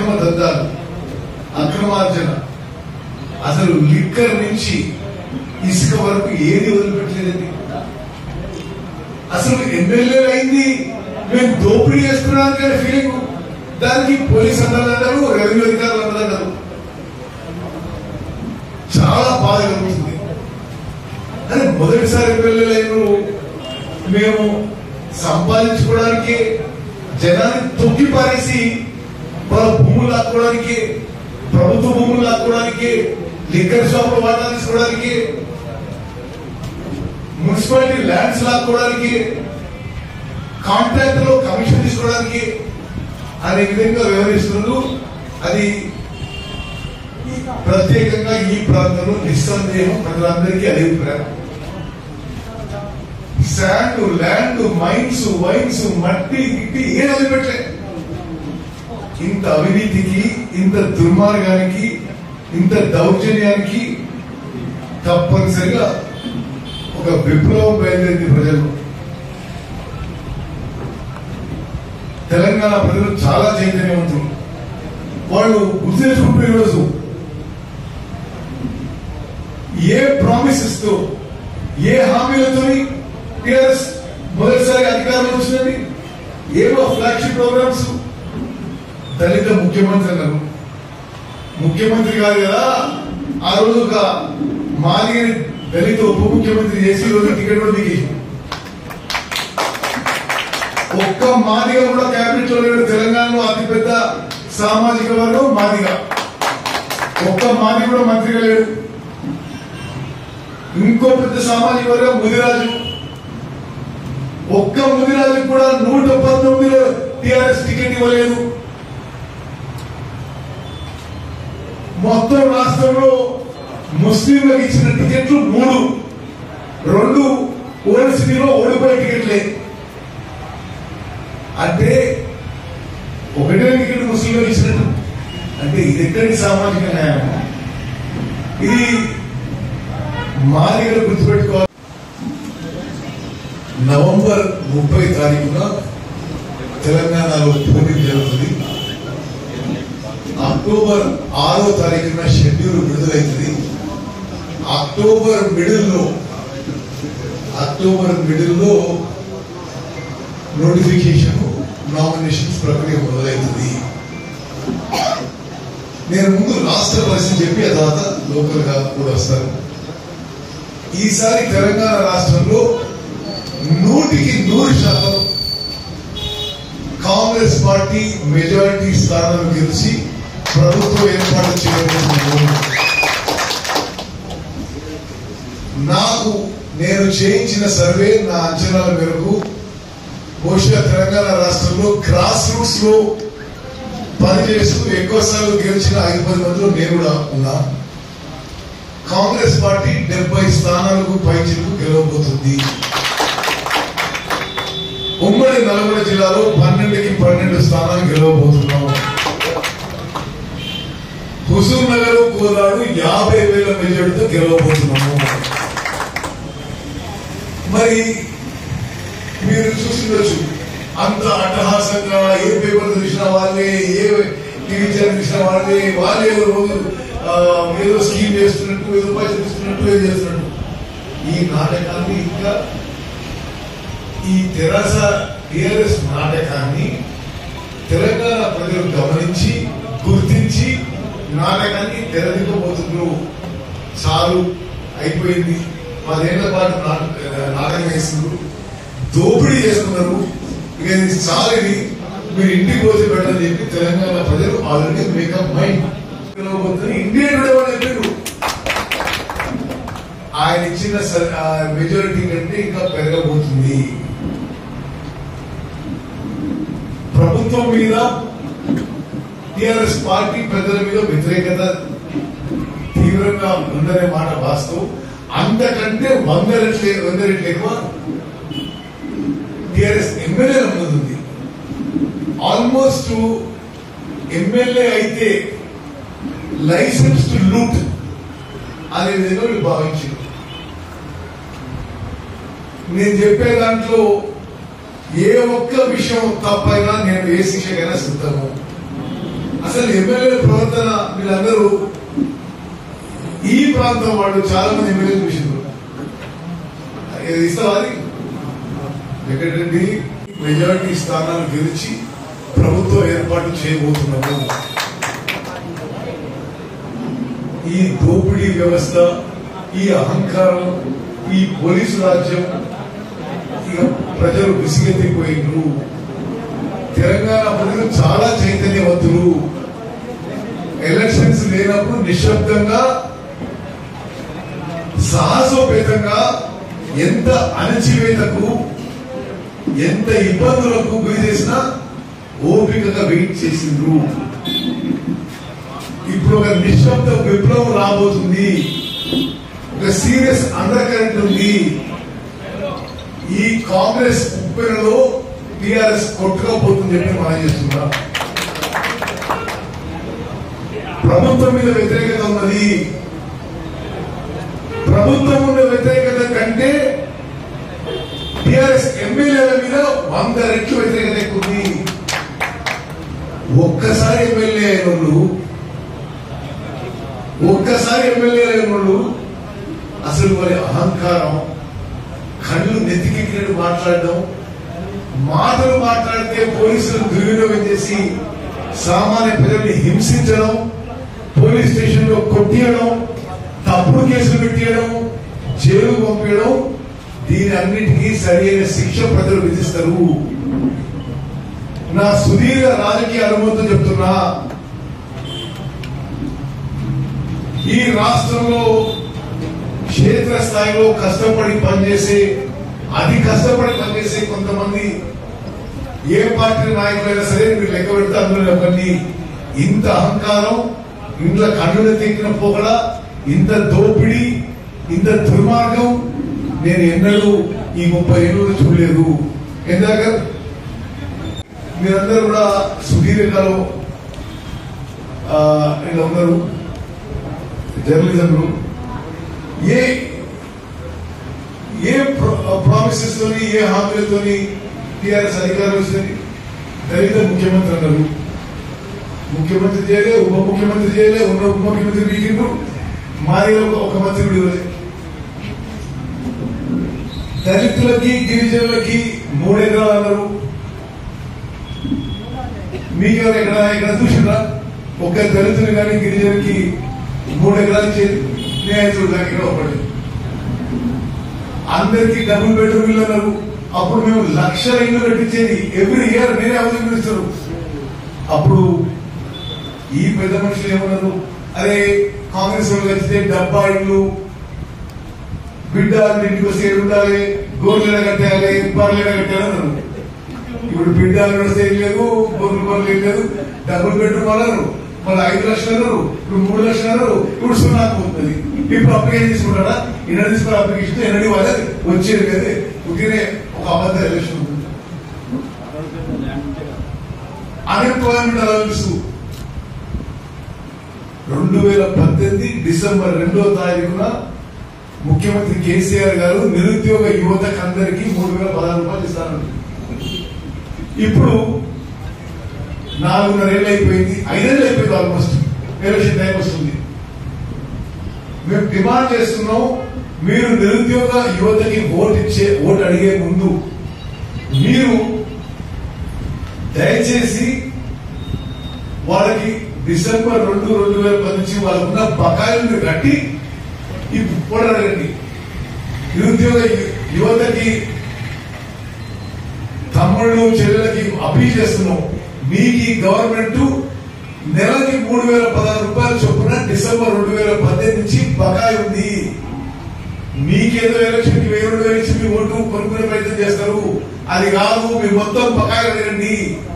అక్రమ దందాలు అక్రమార్జన అసలు లిక్కర్ నుంచి ఇసుక వరకు ఏది వదిలిపెట్టలేదండి అసలు ఎమ్మెల్యే అయింది మేము దోపిడీ చేస్తున్నాం కానీ ఫీలింగ్ దానికి పోలీస్ అన్నది అంటారు రెవెన్యూ అధికారులు అన్నది అంటారు చాలా బాధ కలుగుతుంది అని మొదటిసారి ఎమ్మెల్యే అయిన మేము సంపాదించుకోవడానికి జనాన్ని తొక్కి పారేసి వాళ్ళ భూములు లాక్కోవడానికి ప్రభుత్వ భూములు లాక్కోవడానికి లిక్కర్ షాపులు వాటా తీసుకోవడానికి మున్సిపాలిటీ ల్యాండ్స్ లాక్కోవడానికి కాంట్రాక్ట్ లో కమిషన్ తీసుకోవడానికి అనే విధంగా వ్యవహరిస్తున్నారు అది ప్రత్యేకంగా ఈ ప్రాంతంలో నిస్సందేహం ప్రజలందరికీ అభిప్రాయం శాండ్ ల్యాండ్ మైన్స్ వైన్స్ మట్టి గిట్టి ఏం వదిలిపెట్టలే ఇంత అవినీతికి ఇంత దుర్మార్గానికి ఇంత దౌర్జన్యానికి తప్పనిసరిగా ఒక విప్లవం బయలుదేరింది ప్రజలు తెలంగాణ ప్రజలు చాలా చైతన్యవంతులు వాళ్ళు గుర్తు చేసుకుంటున్న ఈరోజు ఏ ప్రామిసెస్ తో ఏ హామీలతో టిఆర్ఎస్ మొదటిసారి అధికారంలో వచ్చిందండి ఏవో ఫ్లాగ్షిప్ ప్రోగ్రామ్స్ దళిత ముఖ్యమంత్రి అన్నారు ముఖ్యమంత్రి కాదు కదా ఆ రోజు ఒక మాదిగని దళిత ఉప ముఖ్యమంత్రి చేసి ఈ రోజు టికెట్ కూడా దిగేసి ఒక్క మాదిగ కూడా కేబినెట్ లో లేడు తెలంగాణలో అతిపెద్ద సామాజిక వర్గం మాదిగ ఒక్క మాది కూడా మంత్రిగా లేడు ఇంకో పెద్ద సామాజిక వర్గం ముదిరాజు ఒక్క ముదిరాజు కూడా నూట పంతొమ్మిదిలో టిఆర్ఎస్ టికెట్ ఇవ్వలేదు మొత్తం రాష్ట్రంలో ముస్లింలకు ఇచ్చిన టికెట్లు మూడు రెండు ఓల్డ్ సిటీలో ఓడిపోయే టికెట్లే అంటే ఒకటే టికెట్ ముస్లింలకు ఇచ్చినట్టు అంటే ఇది ఎక్కడి సామాజిక న్యాయం ఇది మాదిగలు గుర్తుపెట్టుకోవాలి నవంబర్ ముప్పై తారీఖున తెలంగాణలో పోలింగ్ జరుగుతుంది అక్టోబర్ ఆరో తారీఖున షెడ్యూల్ విడుదలైతుంది అక్టోబర్ మిడిల్ లో అక్టోబర్ మిడిల్ లో నోటిఫికేషన్ నామినేషన్స్ ప్రక్రియ మొదలవుతుంది నేను ముందు రాష్ట్ర పరిస్థితి చెప్పి ఆ తర్వాత లోకల్ గా కూడా వస్తాను ఈసారి తెలంగాణ రాష్ట్రంలో నూటికి నూరు శాతం కాంగ్రెస్ పార్టీ మెజారిటీ స్థానాలు గెలిచి ప్రభుత్వం ఏర్పాటు చేయబోతున్నాము నాకు నేను చేయించిన సర్వే నా అంచనాల మేరకు బహుశా తెలంగాణ రాష్ట్రంలో గ్రాస్ రూట్స్ లో పనిచేస్తూ ఎక్కువ సార్లు గెలిచిన ఐదు పది మందిలో నేను కూడా ఉన్నా కాంగ్రెస్ పార్టీ డెబ్బై స్థానాలకు పైచిలకు గెలవబోతుంది ఉమ్మడి నల్గొండ జిల్లాలో పన్నెండుకి పన్నెండు స్థానాలు గెలవబోతున్నాం హుజూర్ నగర్ కోదాడు యాభై వేల మెజార్టీతో గెలవబోతున్నాము మరి మీరు చూస్తుండొచ్చు అంత అట్టహాసంగా ఏ పేపర్ చూసినా వాళ్ళే ఏ టీవీ ఛానల్ చూసినా వాళ్ళే వాళ్ళే రోజు ఆ, ఏదో స్కీమ్ చేస్తున్నట్టు ఏదో పైసలు ఇస్తున్నట్టు ఏదో చేస్తున్నట్టు ఈ నాటకాన్ని ఇంకా ఈ తెరాస టిఆర్ఎస్ నాటకాన్ని తెలంగాణ ప్రజలు గమనించి గుర్తించి నాటకాన్ని తెరదింపబోతున్నారు చాలు అయిపోయింది పదేళ్ల పాటు నాట- నాటకం వేస్తున్నారు దోపిడీ చేస్తున్నారు ఇక ఇది చాలు ఇది మీరు ఇంటికి పోతే పెట్టని చెప్పి తెలంగాణ ప్రజలు ఆల్రెడీ మేకప్ మైండ్ ఇండియా కూడా చెప్పారు ఆయన ఇచ్చిన మెజారిటీ కంటే ఇంకా పెరగబోతుంది ప్రభుత్వం మీద టిఆర్ఎస్ పార్టీ పెద్దల మీద వ్యతిరేకత తీవ్రంగా ఉందనే మాట వాస్తవం అంతకంటే వంద రెట్లు వంద రెట్లు ఎక్కువ టిఆర్ఎస్ ఎమ్మెల్యేల ముందుంది ఆల్మోస్ట్ ఎమ్మెల్యే అయితే లైసెన్స్ టు లూట్ అనే విధంగా వీళ్ళు భావించారు నేను చెప్పే దాంట్లో ఏ ఒక్క విషయం తప్పైనా నేను ఏ శిక్షకైనా సిద్ధము అసలు ఎమ్మెల్యే ప్రవర్తన వీళ్ళందరూ ఈ ప్రాంతం వాళ్ళు చాలా మంది ఎమ్మెల్యేలు చూసిండ్రు ఇది ఇస్తావా అది? వెంకటరెడ్డి మెజారిటీ స్థానాలు గెలిచి ప్రభుత్వం ఏర్పాటు చేయబోతున్నాము ఈ దోపిడీ వ్యవస్థ ఈ అహంకారం ఈ పోలీసు రాజ్యం ఇక ప్రజలు విసిగెత్తిపోయిండ్రు తెలంగాణ ప్రజలు చాలా చైతన్యవంతులు ఎలక్షన్స్ లేనప్పుడు నిశ్శబ్దంగా సాహసోపేతంగా ఎంత అణచివేతకు ఎంత ఇబ్బందులకు గురి చేసినా ఓపికగా వెయిట్ చేసిండ్రు ఇప్పుడు ఒక నిశ్శబ్ద విప్లవం రాబోతుంది ఒక సీరియస్ అండర్ కరెంట్ ఉంది ఈ కాంగ్రెస్ ఉప్పెనలో టిఆర్ఎస్ కొట్టుకోబోతుంది చెప్పి మనం చేస్తున్నాం ప్రభుత్వం మీద వ్యతిరేకత ఉన్నది ప్రభుత్వం ఉన్న వ్యతిరేకత కంటే టిఆర్ఎస్ ఎమ్మెల్యేల మీద వంద రెట్లు వ్యతిరేకత ఎక్కువ ఉంది ఒక్కసారి ఎమ్మెల్యే అయిన వాళ్ళు ఒక్కసారి ఎమ్మెల్యే అయిన వాళ్ళు అసలు వారి అహంకారం కళ్ళు నెత్తికెక్కినట్టు మాట్లాడడం మాటలు మాట్లాడితే పోలీసులు దుర్వినియోగం చేసి సామాన్య ప్రజల్ని హింసించడం పోలీస్ స్టేషన్ లో కొట్టియడం తప్పుడు కేసులు పెట్టియడం జైలు పంపించడం దీని అన్నిటికీ సరైన శిక్ష ప్రజలు విధిస్తారు నా సుదీర్ఘ రాజకీయ అనుభవంతో చెప్తున్నా ఈ రాష్ట్రంలో క్షేత్ర స్థాయిలో కష్టపడి పనిచేసే అతి కష్టపడి పనిచేసే కొంతమంది ఏ పార్టీ నాయకులైనా సరే మీరు లెక్క పెడితే అందులో ఒకరిని ఇంత అహంకారం ఇంట్లో కన్నులు తెక్కిన పొగడ ఇంత దోపిడీ ఇంత దుర్మార్గం నేను ఎన్నడూ ఈ ముప్పై ఏళ్ళు చూడలేదు ఎందాక మీరందరూ కూడా సుదీర్ఘకాలం ఆ, ఇలా ఉన్నారు జర్నలిజంలో ఏ ఏ ప్రామిసెస్ తోని ఏ హామీలతోని టిఆర్ఎస్ అధికారం వస్తుంది దళిత ముఖ్యమంత్రి అన్నారు ముఖ్యమంత్రి చేయలే ఉప ముఖ్యమంత్రి చేయలే ఉన్న ఉప ముఖ్యమంత్రి వీకిండ్రు మాదిగలకు ఒక మంత్రి కూడా ఇవ్వలేదు దళితులకి గిరిజనులకి మూడు ఎకరాలు అన్నారు మీకెవరు ఎక్కడ ఎక్కడ చూసిండ్రా ఒక్క దళితులు కానీ గిరిజనులకి మూడు ఎకరాలు ఇచ్చేది న్యాయస్తుడు దానికి ఇక్కడ ఒకటి అందరికి డబుల్ బెడ్రూమ్ ఇల్లు అన్నారు అప్పుడు మేము లక్ష ఇల్లు కట్టించేది ఎవ్రీ ఇయర్ నేనే హౌసింగ్ మినిస్టర్ అప్పుడు ఈ పెద్ద మనుషులు ఏమన్నారు అరే కాంగ్రెస్ వాళ్ళు వచ్చితే డబ్బా ఇల్లు బిడ్డ ఇంటికి వస్తే ఏడు ఉండాలి గోర్లు కట్టాలి బర్రెలు కట్టాలి అన్నారు ఇప్పుడు బిడ్డ వస్తే ఏం లేదు గొర్రెలు బర్రెలు ఏం లేదు డబుల్ బెడ్రూమ్ అన్నారు మళ్ళీ ఐదు లక్షలు అన్నారు ఇప్పుడు మూడు లక్షలు అన్నారు ఇప్పుడు సున్నా పోతుంది ఇప్పుడు అప్లికేషన్ తీసుకుంటారా ఎన్న తీసుకున్న అప్లికేషన్ ఎన్నడి వాళ్ళ వచ్చేది కదా ఉట్టినే ఒక అబద్ధ ఎలక్షన్ ఉంటుంది అన్ఎంప్లాయ్మెంట్ అలవెన్స్ రెండు వేల పద్దెనిమిది డిసెంబర్ రెండో తారీఖున ముఖ్యమంత్రి కేసీఆర్ గారు నిరుద్యోగ యువతకు అందరికీ మూడు వేల పదహారు రూపాయలు ఇస్తాను ఇప్పుడు నాలుగున్నర ఏళ్ళు అయిపోయింది ఐదేళ్ళు అయిపోయింది ఆల్మోస్ట్ ఎలక్షన్ టైం వస్తుంది మేము డిమాండ్ చేస్తున్నాం మీరు నిరుద్యోగ యువతకి ఓటు ఇచ్చే ఓటు అడిగే ముందు మీరు దయచేసి వాళ్ళకి డిసెంబర్ రెండు రెండు వేల పది నుంచి వాళ్ళకున్న బకాయిలను కట్టి ఇప్పుడు అడగండి నిరుద్యోగ యు- యువతకి తమ్ముళ్ళు చెల్లెలకి అప్పీల్ చేస్తున్నాం మీకు ఈ గవర్నమెంట్ నెలకి మూడు వేల పదహారు రూపాయల చొప్పున డిసెంబర్ రెండు వేల పద్దెనిమిది నుంచి బకాయి ఉంది మీకేదో ఎలక్షన్ కి వెయ్యి రెండు వేలు ఇచ్చి మీ ఓటు కొనుక్కునే ప్రయత్నం చేస్తారు అది కాదు మీ మొత్తం బకాయి అడగండి